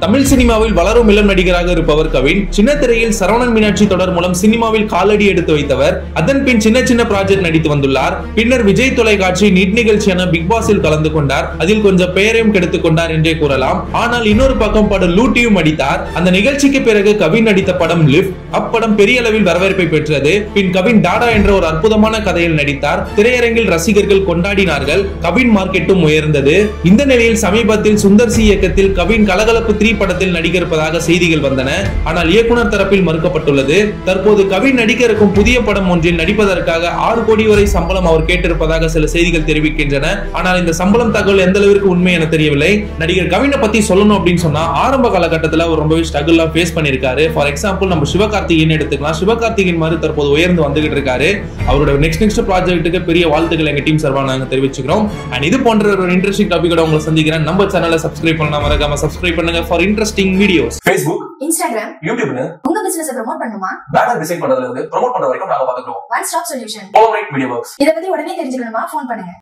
தமிழ் சினிமாவில் வளரும் இளம் நடிகராக இருப்பவர் கவின் சின்ன திரையில் சரவணன் மீனாட்சி தொடர் மூலம் சினிமாவில் காலடி எடுத்து வைத்தவர் அதன் பின் சின்ன சின்ன ப்ராஜெக்ட் நடித்து வந்துள்ளார் பின்னர் விஜய் தொலைக்காட்சி நீட் நிகழ்ச்சியான பிக் பாஸில் கலந்து கொண்டார் அதில் கொஞ்சம் பெயரையும் கெடுத்துக் கொண்டார் என்றே கூறலாம் ஆனால் இன்னொரு பக்கம் படம் லூட்டியும் அடித்தார் அந்த நிகழ்ச்சிக்கு பிறகு கவின் நடித்த படம் லிஃப்ட் அப்படம் பெரிய அளவில் வரவேற்பை பெற்றது பின் கவின் டாடா என்ற ஒரு அற்புதமான கதையில் நடித்தார் திரையரங்கில் ரசிகர்கள் கொண்டாடினார்கள் கவின் மார்க்கெட்டும் உயர்ந்தது இந்த நிலையில் சமீபத்தில் சுந்தர் சி இயக்கத்தில் கவின் கலகலப்பு த்ரீ படத்தில் நடிக்க இருப்பதாக செய்திகள் வந்தன ஆனால் இயக்குனர் தரப்பில் மறுக்கப்பட்டுள்ளது தற்போது கவின் நடிக்க இருக்கும் புதிய படம் ஒன்றில் நடிப்பதற்காக ஆறு கோடி வரை சம்பளம் அவர் கேட்டிருப்பதாக சில செய்திகள் தெரிவிக்கின்றன ஆனால் இந்த சம்பளம் தகவல் எந்த அளவிற்கு உண்மை என தெரியவில்லை நடிகர் கவினை பத்தி சொல்லணும் அப்படின்னு சொன்னா ஆரம்ப காலகட்டத்தில் அவர் ரொம்பவே ஸ்ட்ரகிள் ஃபேஸ் பண்ணிருக்காரு ஃபார் எக்ஸாம்பிள் நம்ம சிவகார்த்திகேயன் எடுத்துக்கலாம் சிவகார்த்திகேயன் மாதிரி தற்போது உயர்ந்து வந்துகிட்டு இருக்காரு அவரோட நெக்ஸ்ட் நெக்ஸ்ட் ப்ராஜெக்ட்டுக்கு பெரிய வாழ்த்துக்கள் எங்க டீம் சார்பாக நாங்க தெரிவிச்சுக்கிறோம் அண்ட் இது போன்ற ஒரு இன்ட்ரெஸ்டிங் டாபிக்கோட உங்களை சந்திக்கிறேன் நம்ம சேனலை சப்ஸ்கிரைப் பண்ணலாம் மறக்காம சப்ஸ்கிரைப் பண்ணுங்க for interesting videos Facebook Instagram யூடியூப்னு உங்க பிசினஸ் ப்ரோமோட் பண்ணுமா பேனர் டிசைன் பண்றதுல இருந்து ப்ரோமோட் பண்ற வரைக்கும் நாங்க பாத்துக்கிறோம் ஒன் ஸ்டாப் சொல்யூஷன் கோலரைட் மீடியா ஒர்க்ஸ் இத பத்தி உடனே தெரிஞ்சுக்கணுமா ஃபோன் பண்ணுங்க